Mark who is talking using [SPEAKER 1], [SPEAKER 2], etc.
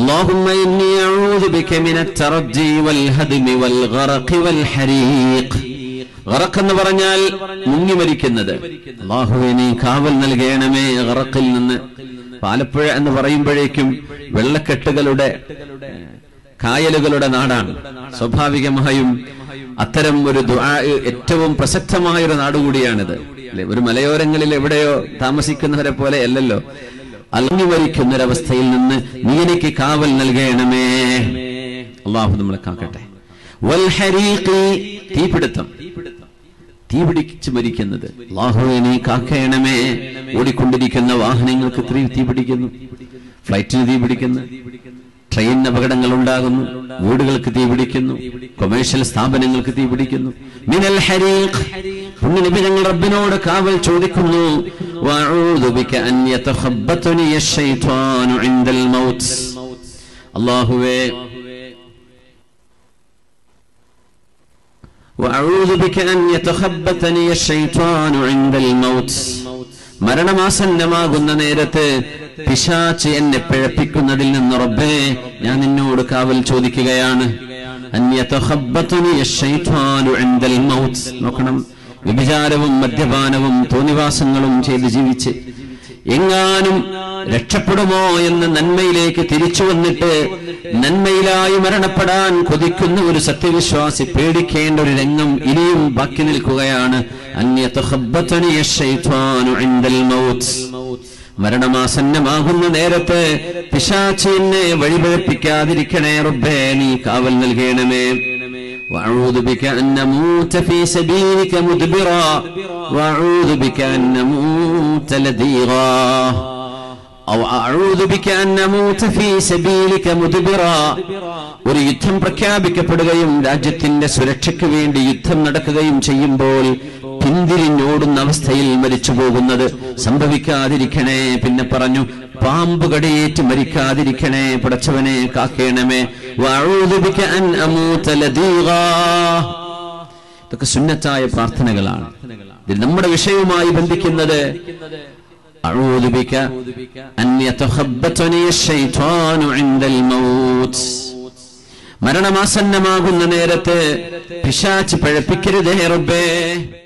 [SPEAKER 1] اللهم إني أعوذ بك من التردي والهدم والغرق والحريق ഗറക്ക് എന്ന് പറഞ്ഞാൽ മുങ്ങി മരിക്കുന്നത് അള്ളാഹുവെ നീ കാവൽ നൽകണമേ ഗറക്കിൽ നിന്ന് ആലപ്പുഴ എന്ന് പറയുമ്പോഴേക്കും വെള്ളക്കെട്ടുകളുടെ കായലുകളുടെ നാടാണ് സ്വാഭാവികമായും അത്തരം ഒരു ദുആ ഏറ്റവും പ്രസക്തമായ ഒരു നാടുകൂടിയാണിത് അല്ലെ ഒരു മലയോരങ്ങളിൽ എവിടെയോ താമസിക്കുന്നവരെ പോലെ അല്ലല്ലോ അലങ്ങി മരിക്കുന്ന ഒരവസ്ഥയിൽ നിന്ന് നീ എനിക്ക് കാവൽ നൽകണമേ അള്ളാഹു നമ്മളെ കാക്കട്ടെ വൽഹരീഖി തീപിടുത്തം തീ പിടിച്ച് മരിക്കുന്നത് അള്ളാഹുവെ നീ കാക്കയണമേ ഓടിക്കൊണ്ടിരിക്കുന്ന വാഹനങ്ങൾക്ക് തീ തീ പിടിക്കുന്നു ഫ്ലൈറ്റിന് തീ പിടിക്കുന്നു ട്രെയിൻ അപകടങ്ങൾ ഉണ്ടാകുന്നു വീടുകൾക്ക് തീ പിടിക്കുന്നു കൊമേഴ്ഷ്യൽ സ്ഥാപനങ്ങൾക്ക് തീ പിടിക്കുന്നു മിനൽ ഹരീഖ് പുണ്യനബി ഞങ്ങൾ റബ്ബിനോട് കാവൽ ചോദിക്കുന്നു വഅഊദു ബിക അൻ യതഖബ്ബതുനി അശ്ശൈത്വാനു ഇൻദൽ മൗത്ത് അല്ലാഹുവേ وأعوذ بك أن يتخبطني الشيطان عند الموت മരണമാസന്നമാകുന്ന നേരത്ത് പിശാച്ച് എന്നെ പിഴപ്പിക്കുന്നതിൽ നിന്ന് റബ്ബേ ഞാൻ നിന്നോട് കാവൽ ചോദിക്കുകയാണ് അൻ യതഖബ്ബതുനി അശ്ശൈത്വാനു ഇൻദൽ മൗത്ത് നോക്കണം വ്യഭിചാരവും മദ്യപാനവും തോന്നിവാസങ്ങളും ചെയ്ത് ജീവിച്ച് എങ്ങാനും രക്ഷപ്പെടുമോ എന്ന് നന്മയിലേക്ക് തിരിച്ചു വന്നിട്ട് നന്മയിലായി മരണപ്പെടാൻ കൊതിക്കുന്ന ഒരു സത്യവിശ്വാസി പേടിക്കേണ്ട ഒരു രംഗം ഇനിയും ബാക്കി നിൽക്കുകയാണ് അന്യതഖബ്ബതനി അശ്ശൈത്വാനു ഇൻദൽ മൗത്ത് മരണമാസന്നമാകുന്ന നേരത്ത് പിശാച്ച് എന്നെ വഴിപഴപ്പിക്കാതിരിക്കണേ റബ്ബേ നീ കാവൽ നൽകണമേ وأعوذ بك أن نموت في سبيلك مدبرا وأعوذ بك أن نموت لديغا أو أعوذ بك أن نموت في سبيلك مدبرا ഒരു യുദ്ധം പ്രഖ്യാപിക്കപ്പെടുകയും രാജ്യത്തിന്റെ സുരക്ഷയ്ക്ക് വേണ്ടി യുദ്ധം നടക്കുകയും ചെയ്യുമ്പോൾ പിന്തിരിഞ്ഞോടുന്ന അവസ്ഥയിൽ മരിച്ചു പോകുന്നത് സംഭവിക്കാതിരിക്കണേ പിന്നെ പറഞ്ഞു പാമ്പ് കടിയേറ്റ് മരിക്കാതിരിക്കണേ പടച്ചവനെ കാക്കേണമേ വഅഊദു ബിക അൻ അമൂത ലദീഗാ. ഇതൊക്കെ സുന്നത്തായ പ്രാർത്ഥനകളാണ് ഇത് നമ്മുടെ വിഷയവുമായി ബന്ധിക്കുന്നത് أعوذ بك أن يتخبطني الشيطان عند الموت മരണമാസന്നമാകുന്ന നേരത്ത് പിശാച്ച് പഴപ്പിക്കരുതേ റബ്ബേ